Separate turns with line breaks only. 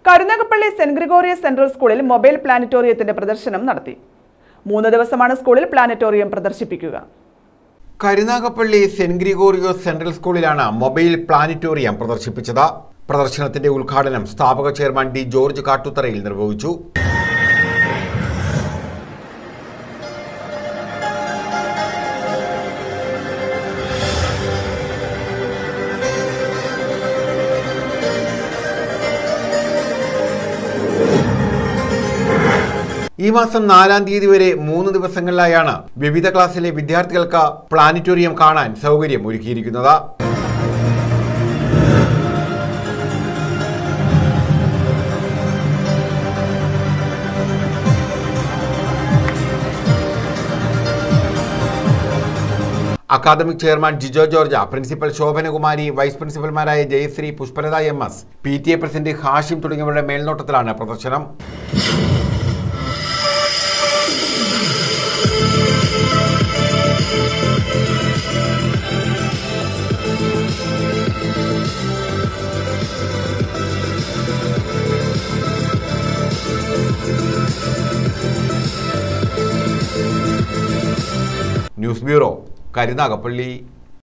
Karunagappally saint Gregorios central സ്കൂളിൽ mobile പ്ലാനറ്റോറിയത്തിന്റെ പ്രദർശനം നടത്തി മൂന്ന് ദിവസമാണ് സ്കൂളിൽ പ്ലാനറ്റോറിയം പ്രദർശിപ്പിക്കുക
കരുനാഗപ്പള്ളി സെന്റ് ഗ്രിഗോറിയോസ് സെൻട്രൽ സ്കൂളിലാണ് മൊബൈൽ പ്ലാനറ്റോറിയം പ്രദർശിപ്പിച്ചത് പ്രദർശനത്തിന്റെ ഉദ്ഘാടനം സ്ഥാപക ചെയർമാൻ ഡി ജോർജ് കാട്ടുത്തറയിൽ നിർവഹിച്ചു ഈ മാസം നാലാം തീയതി വരെ മൂന്ന് ദിവസങ്ങളിലായാണ് വിവിധ ക്ലാസ്സിലെ വിദ്യാർത്ഥികൾക്ക് പ്ലാനറ്റോറിയം കാണാൻ സൗകര്യം ഒരുക്കിയിരിക്കുന്നത് academic chairman Jijo George principal Shobhanakumari vice പ്രിൻസിപ്പൽമാരായ Jayasree Pushpalatha M S P T A president Hashim തുടങ്ങിയവരുടെ മേൽനോട്ടത്തിലാണ് പ്രദർശനം ന്യൂസ് ബ്യൂറോ കരുനാഗപ്പള്ളി